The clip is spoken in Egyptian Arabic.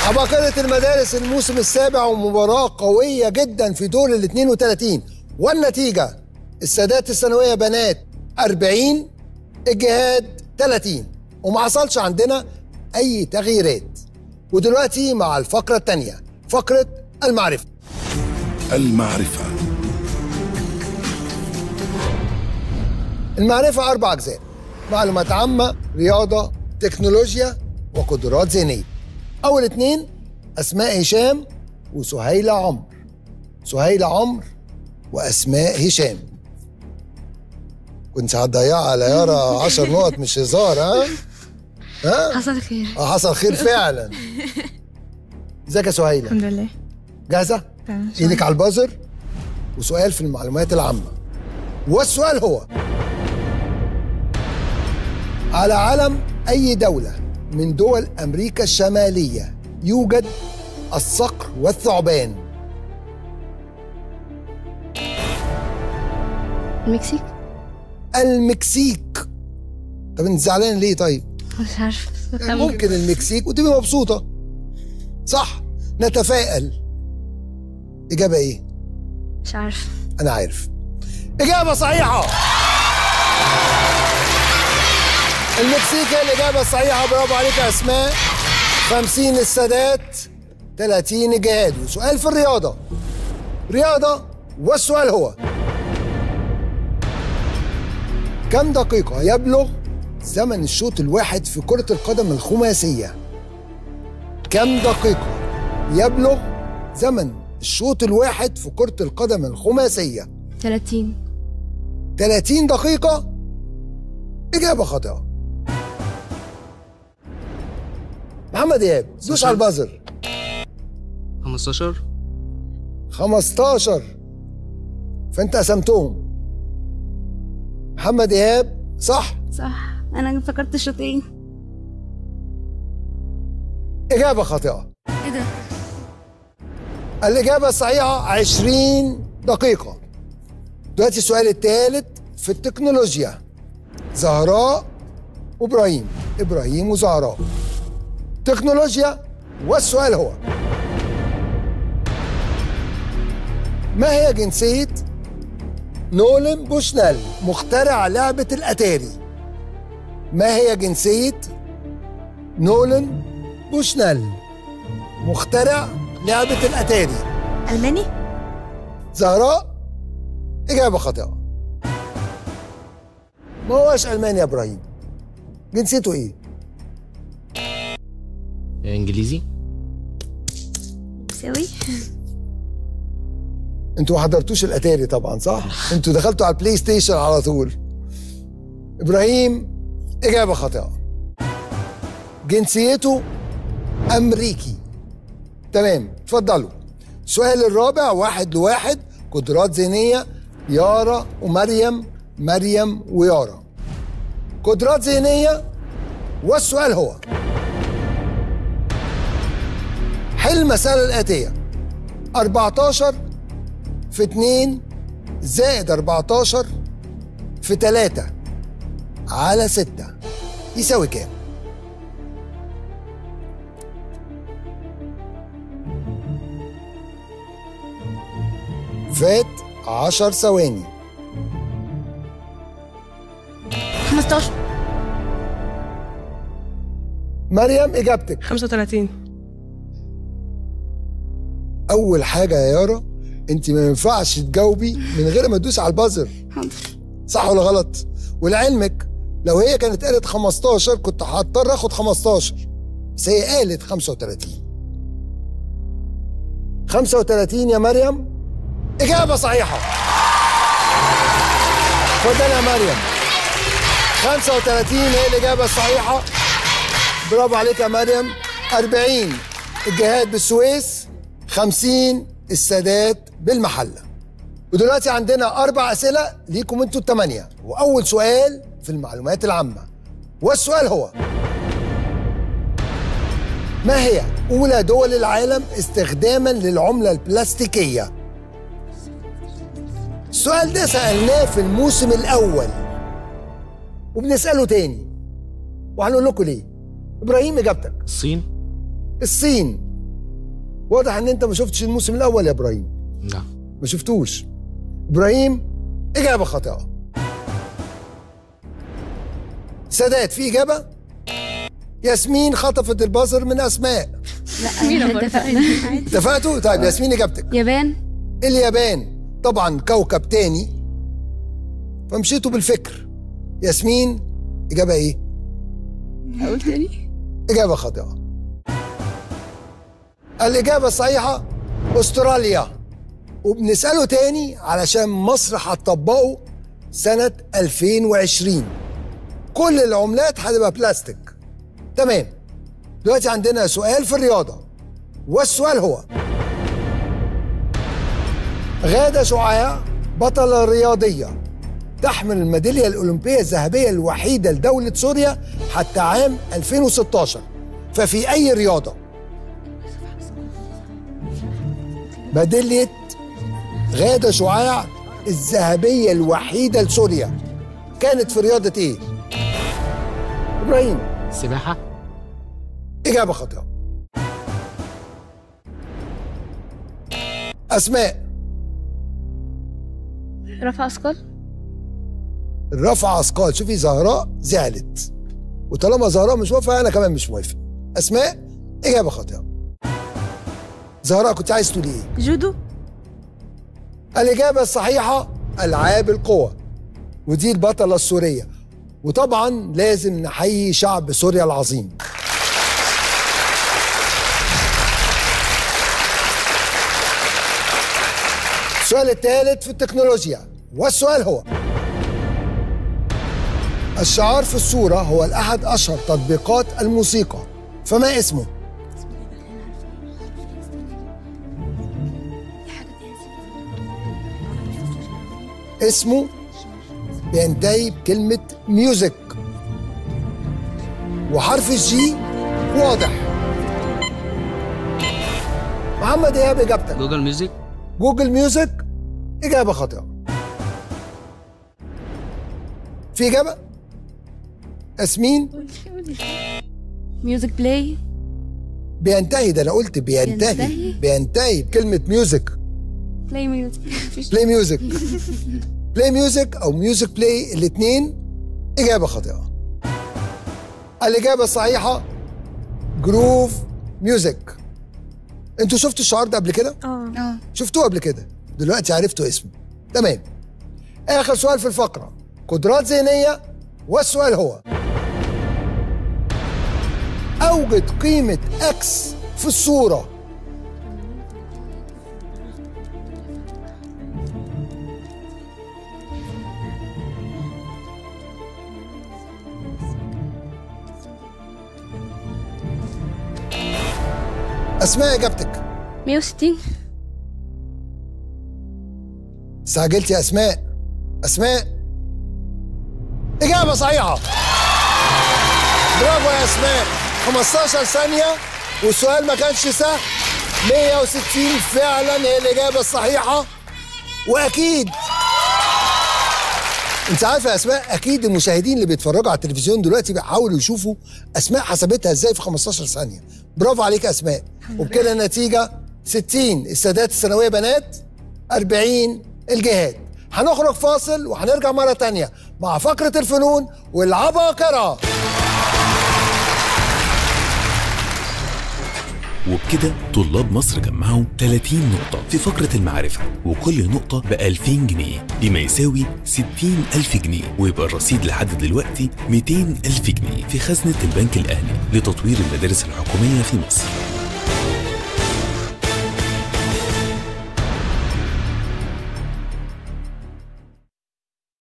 عباقرة المدارس الموسم السابع ومباراة قوية جدا في دور ال 32 والنتيجة السادات الثانوية بنات 40 الجهاد 30 وما حصلش عندنا أي تغييرات ودلوقتي مع الفقرة الثانية فقرة المعرفة المعرفة المعرفة أربع أجزاء معلومات عامة رياضة تكنولوجيا وقدرات ذهنية أول اتنين أسماء هشام وسهيلة عمر سهيلة عمر وأسماء هشام كنت هتضيعها على يارا 10 نقط مش هزار ها؟ ها؟ حصل خير اه حصل خير فعلا ازيك يا سهيلة؟ الحمد لله جاهزة؟ تمام ايدك على البازر وسؤال في المعلومات العامة والسؤال هو على علم أي دولة من دول أمريكا الشمالية يوجد الصقر والثعبان المكسيك المكسيك طب انت زعلان ليه طيب؟ مش عارفه ممكن المكسيك وتبقى مبسوطة صح نتفائل إجابة إيه؟ مش عارفه أنا عارف إجابة صحيحة المكسيك هي الإجابة الصحيحة برافو عليك يا أسماء 50 السادات 30 الجهاد وسؤال في الرياضة رياضة والسؤال هو كم دقيقة يبلغ زمن الشوط الواحد في كرة القدم الخماسية كم دقيقة يبلغ زمن الشوط الواحد في كرة القدم الخماسية 30 30 دقيقة إجابة خاطئة محمد إيهاب دوس على البازر 15 15 فأنت قسمتهم محمد إيهاب صح صح انا فكرت شوطين إجابة خاطئة ايه ده الإجابة الصحيحة 20 دقيقة دلوقتي السؤال الثالث في التكنولوجيا زهراء وإبراهيم إبراهيم وزهراء تكنولوجيا والسؤال هو ما هي جنسية نولن بوشنال مخترع لعبة الأتاري ما هي جنسية نولن بوشنال مخترع لعبة الأتاري الماني زهراء إجابة خاطئة ما هوش ألماني يا إبراهيم جنسيته إيه؟ انجليزي سوي انتوا ما حضرتوش الاتاري طبعا صح؟ انتوا دخلتوا على البلاي ستيشن على طول. ابراهيم اجابه خاطئه. جنسيته امريكي. تمام اتفضلوا. السؤال الرابع واحد لواحد قدرات ذهنيه يارا ومريم مريم ويارا. قدرات ذهنيه والسؤال هو حل المسألة الآتية 14 في 2 زائد 14 في 3 على 6 يساوي كام؟ فات 10 ثواني 15 مريم إجابتك 35 أول حاجة يا يارا أنت ما ينفعش تجاوبي من غير ما تدوسي على البازر حاضر صح ولا غلط؟ ولعلمك لو هي كانت قالت 15 كنت هضطر اخد 15 بس هي قالت 35 35 يا مريم إجابة صحيحة اتفضلي يا مريم 35 هي الإجابة الصحيحة برافو عليك يا مريم 40 الجهاد بالسويس 50 السادات بالمحلة ودلوقتي عندنا أربع أسئلة ليكم أنتوا الثمانية وأول سؤال في المعلومات العامة والسؤال هو ما هي أولى دول العالم استخداما للعملة البلاستيكية؟ السؤال ده سألناه في الموسم الأول وبنسأله تاني وهنقول لكم ليه إبراهيم إجابتك الصين الصين واضح ان انت ما شفتش الموسم الاول يا ابراهيم لا ما شفتوش ابراهيم اجابه خاطئه سادات في اجابه ياسمين خطفت البازر من اسماء لا اتفقنا اتفقتوا طيب ياسمين اجابتك يابان اليابان طبعا كوكب تاني فمشيتوا بالفكر ياسمين اجابه ايه اقول تاني اجابه خاطئه الاجابه الصحيحه استراليا وبنساله تاني علشان مصر هتطبقه سنه 2020 كل العملات هتبقى بلاستيك تمام دلوقتي عندنا سؤال في الرياضه والسؤال هو غادة شعاع بطلة رياضية تحمل الميدالية الأولمبية الذهبية الوحيدة لدولة سوريا حتى عام 2016 ففي أي رياضة؟ ميدالية غادة شعاع الذهبية الوحيدة لسوريا كانت في رياضة إيه؟ إبراهيم سباحة إجابة خاطئة أسماء رفع اثقال رفع اثقال شوفي زهراء زعلت وطالما زهراء مش موافقه انا كمان مش موافق اسماء اجابه خاطئه زهراء كنت عايز تقولي ايه جودو الاجابه الصحيحه العاب القوى ودي البطله السوريه وطبعا لازم نحيي شعب سوريا العظيم السؤال الثالث في التكنولوجيا والسؤال هو الشعار في الصورة هو الأحد أشهر تطبيقات الموسيقى فما اسمه؟ اسمه بينتهي بكلمة ميوزك وحرف الجي واضح محمد إيهاب إجابتك جوجل ميوزك جوجل ميوزك إجابة خاطئة في إجابة؟ ياسمين ميوزك بلاي بينتهي ده أنا قلت بينتهي بينتهي؟ بينتهي بكلمة ميوزك بلاي ميوزك مفيش بلاي ميوزك بلاي ميوزك أو ميوزك بلاي الاتنين إجابة خاطئة الإجابة الصحيحة جروف ميوزك انتوا شفتوا الشعار ده قبل كده؟ اه شفتوه قبل كده دلوقتي عرفتوا اسمه تمام اخر سؤال في الفقره قدرات ذهنيه والسؤال هو اوجد قيمه اكس في الصوره اسماء اجابتك 160 استعجلت يا اسماء اسماء اجابه صحيحه برافو يا اسماء 15 ثانيه والسؤال ما كانش سهل 160 فعلا هي الاجابه الصحيحه واكيد انت عارفه يا اسماء اكيد المشاهدين اللي بيتفرجوا على التلفزيون دلوقتي بيحاولوا يشوفوا اسماء حسبتها ازاي في 15 ثانيه برافو عليك يا اسماء وبكده النتيجه 60 السادات الثانويه بنات 40 الجهاد هنخرج فاصل وهنرجع مره تانية مع فقره الفنون والعباقره وبكده طلاب مصر جمعوا 30 نقطة في فقرة المعرفة وكل نقطة ب 2000 جنيه بما يساوي 60 ألف جنيه ويبقى الرصيد لحد دلوقتي 200 ألف جنيه في خزنة البنك الأهلي لتطوير المدارس الحكومية في مصر